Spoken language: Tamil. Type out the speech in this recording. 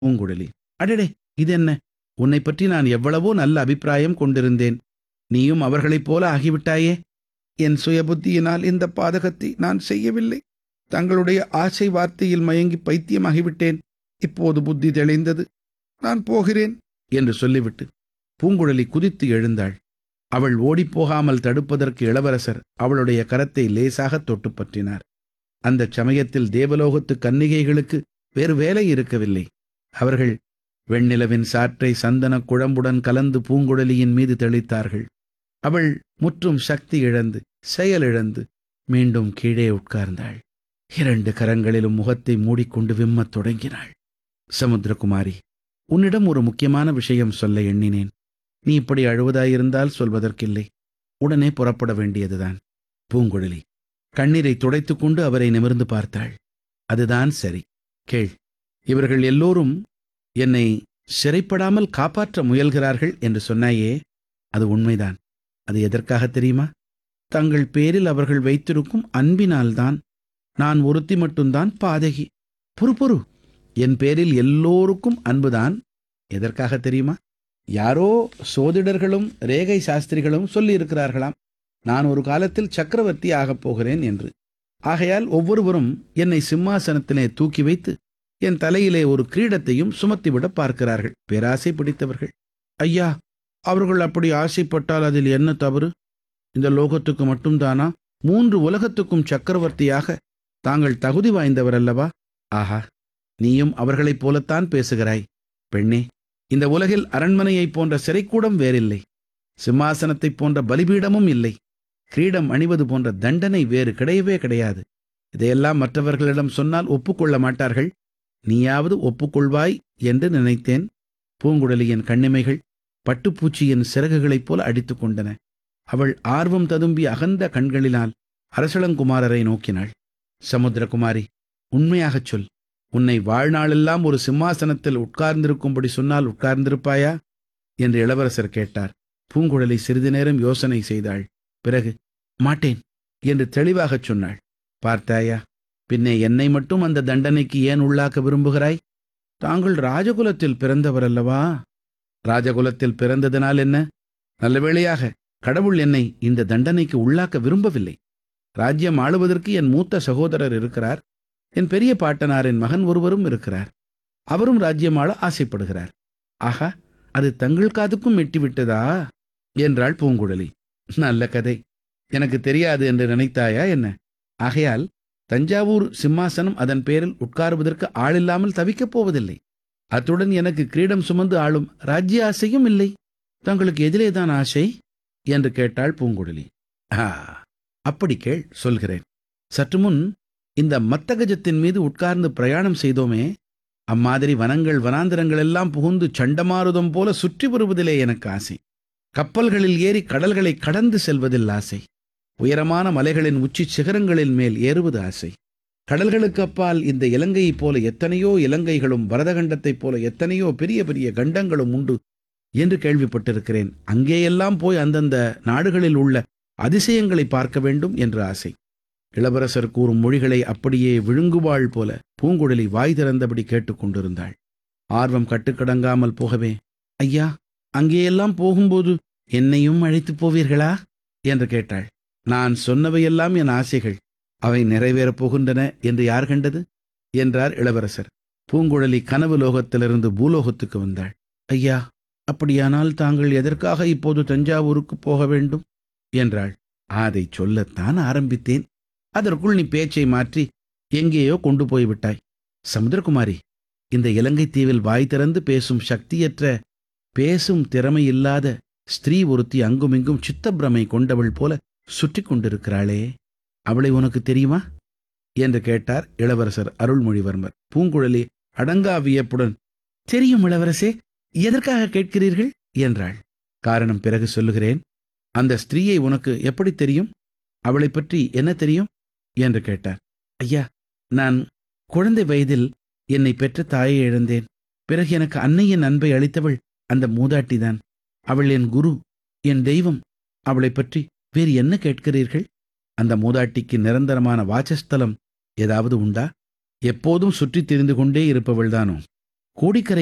பூங்குழலி அடடே இதென்ன உன்னை பற்றி நான் எவ்வளவோ நல்ல அபிப்பிராயம் கொண்டிருந்தேன் நீயும் அவர்களைப் போல ஆகிவிட்டாயே என் சுயபுத்தியினால் இந்த பாதகத்தை நான் செய்யவில்லை தங்களுடைய ஆசை வார்த்தையில் மயங்கி பைத்தியமாகிவிட்டேன் இப்போது புத்தி தெளிந்தது நான் போகிறேன் என்று சொல்லிவிட்டு பூங்குழலி குதித்து எழுந்தாள் அவள் ஓடிப்போகாமல் தடுப்பதற்கு இளவரசர் அவளுடைய கரத்தை லேசாக தொட்டுப் பற்றினார் அந்தச் சமயத்தில் தேவலோகத்து கன்னிகைகளுக்கு வேறு வேலை இருக்கவில்லை அவர்கள் வெண்ணிலவின் சாற்றை சந்தனக் குழம்புடன் கலந்து பூங்குழலியின் மீது தெளித்தார்கள் அவள் முற்றும் சக்தி இழந்து செயலிழந்து மீண்டும் கீழே உட்கார்ந்தாள் இரண்டு கரங்களிலும் முகத்தை மூடிக்கொண்டு விம்மத் தொடங்கினாள் சமுத்திரகுமாரி உன்னிடம் ஒரு முக்கியமான விஷயம் சொல்ல எண்ணினேன் நீ இப்படி அழுவதாயிருந்தால் சொல்வதற்கில்லை உடனே புறப்பட வேண்டியதுதான் பூங்குழலி கண்ணீரை துடைத்துக் கொண்டு அவரை நிமிர்ந்து பார்த்தாள் அதுதான் சரி கேள் இவர்கள் எல்லோரும் என்னை சிறைப்படாமல் காப்பாற்ற முயல்கிறார்கள் என்று சொன்னாயே அது உண்மைதான் அது எதற்காக தெரியுமா தங்கள் பேரில் அவர்கள் வைத்திருக்கும் அன்பினால்தான் நான் ஒருத்தி மட்டும்தான் பாதகி பொறு பொறு என் பேரில் எல்லோருக்கும் அன்புதான் எதற்காக தெரியுமா யாரோ சோதிடர்களும் ரேகை சாஸ்திரிகளும் சொல்லியிருக்கிறார்களாம் நான் ஒரு காலத்தில் சக்கரவர்த்தி ஆகப் போகிறேன் என்று ஆகையால் ஒவ்வொருவரும் என்னை சிம்மாசனத்திலே தூக்கி வைத்து என் தலையிலே ஒரு கிரீடத்தையும் சுமத்திவிட பார்க்கிறார்கள் பேராசை பிடித்தவர்கள் ஐயா அவர்கள் அப்படி ஆசைப்பட்டால் அதில் என்ன தவறு இந்த லோகத்துக்கு மட்டும்தானா மூன்று உலகத்துக்கும் சக்கரவர்த்தியாக தாங்கள் தகுதி வாய்ந்தவர் அல்லவா ஆஹா நீயும் அவர்களைப் போலத்தான் பேசுகிறாய் பெண்ணே இந்த உலகில் அரண்மனையைப் போன்ற சிறைக்கூடம் வேறில்லை சிம்மாசனத்தைப் போன்ற பலிபீடமும் இல்லை கிரீடம் அணிவது போன்ற தண்டனை வேறு கிடையவே கிடையாது இதையெல்லாம் மற்றவர்களிடம் சொன்னால் ஒப்புக்கொள்ள மாட்டார்கள் நீயாவது ஒப்புக்கொள்வாய் என்று நினைத்தேன் பூங்குழலியின் கண்ணிமைகள் பட்டுப்பூச்சியின் சிறகுகளைப் போல அடித்துக் கொண்டன அவள் ஆர்வம் ததும்பி அகன்ற கண்களினால் அரசளங்குமாரரை நோக்கினாள் சமுத்திரகுமாரி உண்மையாகச் சொல் உன்னை வாழ்நாளெல்லாம் ஒரு சிம்மாசனத்தில் உட்கார்ந்திருக்கும்படி சொன்னால் உட்கார்ந்திருப்பாயா என்று இளவரசர் கேட்டார் பூங்குழலி சிறிது நேரம் யோசனை செய்தாள் பிறகு மாட்டேன் என்று தெளிவாகச் சொன்னாள் பார்த்தாயா பின்னே என்னை மட்டும் அந்த தண்டனைக்கு ஏன் உள்ளாக்க விரும்புகிறாய் தாங்கள் ராஜகுலத்தில் பிறந்தவர் அல்லவா ராஜகுலத்தில் பிறந்ததனால் என்ன நல்ல வேளையாக கடவுள் என்னை இந்த தண்டனைக்கு உள்ளாக்க விரும்பவில்லை ராஜ்யம் ஆளுவதற்கு என் மூத்த சகோதரர் இருக்கிறார் என் பெரிய பாட்டனாரின் மகன் ஒருவரும் இருக்கிறார் அவரும் ராஜ்யம் ஆள ஆசைப்படுகிறார் ஆஹா அது தங்கள் காதுக்கும் எட்டிவிட்டதா என்றாள் பூங்குழலி நல்ல கதை எனக்கு தெரியாது என்று நினைத்தாயா என்ன ஆகையால் தஞ்சாவூர் சிம்மாசனம் அதன் பேரில் உட்காருவதற்கு ஆளில்லாமல் தவிக்கப் போவதில்லை அத்துடன் எனக்கு கிரீடம் சுமந்து ஆளும் ராஜ்ய ஆசையும் இல்லை தங்களுக்கு எதிலேதான் ஆசை என்று கேட்டாள் பூங்குழலி ஆ அப்படி கேள் சொல்கிறேன் சற்று முன் இந்த மத்தகஜத்தின் மீது உட்கார்ந்து பிரயாணம் செய்தோமே அம்மாதிரி வனங்கள் வனாந்திரங்கள் எல்லாம் புகுந்து சண்டமாருதம் போல சுற்றி வருவதிலே எனக்கு ஆசை கப்பல்களில் ஏறி கடல்களை கடந்து செல்வதில் ஆசை உயரமான மலைகளின் உச்சி சிகரங்களின் மேல் ஏறுவது ஆசை கடல்களுக்கு அப்பால் இந்த இலங்கையைப் போல எத்தனையோ இலங்கைகளும் பரதகண்டத்தைப் போல எத்தனையோ பெரிய பெரிய கண்டங்களும் உண்டு என்று கேள்விப்பட்டிருக்கிறேன் அங்கேயெல்லாம் போய் அந்தந்த நாடுகளில் உள்ள அதிசயங்களை பார்க்க வேண்டும் என்று ஆசை இளவரசர் கூறும் மொழிகளை அப்படியே விழுங்குவாள் போல பூங்குழலி வாய் திறந்தபடி கேட்டுக்கொண்டிருந்தாள் ஆர்வம் கட்டுக்கடங்காமல் போகவே ஐயா அங்கேயெல்லாம் போகும்போது என்னையும் அழைத்துப் போவீர்களா என்று கேட்டாள் நான் சொன்னவையெல்லாம் என் ஆசைகள் அவை நிறைவேறப் போகின்றன என்று யார் கண்டது என்றார் இளவரசர் பூங்குழலி கனவு லோகத்திலிருந்து பூலோகத்துக்கு வந்தாள் ஐயா அப்படியானால் தாங்கள் எதற்காக இப்போது தஞ்சாவூருக்கு போக வேண்டும் என்றாள் அதை சொல்லத்தான் ஆரம்பித்தேன் அதற்குள் நீ பேச்சை மாற்றி எங்கேயோ கொண்டு போய்விட்டாய் சமுத்திரகுமாரி இந்த இலங்கை தீவில் வாய் திறந்து பேசும் சக்தியற்ற பேசும் திறமையில்லாத ஸ்திரீ ஒருத்தி அங்குமிங்கும் சித்தப்பிரமை கொண்டவள் போல சுற்றி கொண்டிருக்கிறாளே அவளை உனக்கு தெரியுமா என்று கேட்டார் இளவரசர் அருள்மொழிவர்மர் பூங்குழலி அடங்கா வியப்புடன் தெரியும் இளவரசே எதற்காக கேட்கிறீர்கள் என்றாள் காரணம் பிறகு சொல்லுகிறேன் அந்த ஸ்திரீயை உனக்கு எப்படி தெரியும் அவளை பற்றி என்ன தெரியும் என்று கேட்டார் ஐயா நான் குழந்தை வயதில் என்னை பெற்ற தாயை இழந்தேன் பிறகு எனக்கு அன்னையின் அன்பை அளித்தவள் அந்த மூதாட்டிதான் அவள் என் குரு என் தெய்வம் அவளைப் பற்றி வேறு என்ன கேட்கிறீர்கள் அந்த மூதாட்டிக்கு நிரந்தரமான வாசஸ்தலம் ஏதாவது உண்டா எப்போதும் சுற்றித் திரிந்து கொண்டே இருப்பவள்தானோ கோடிக்கரை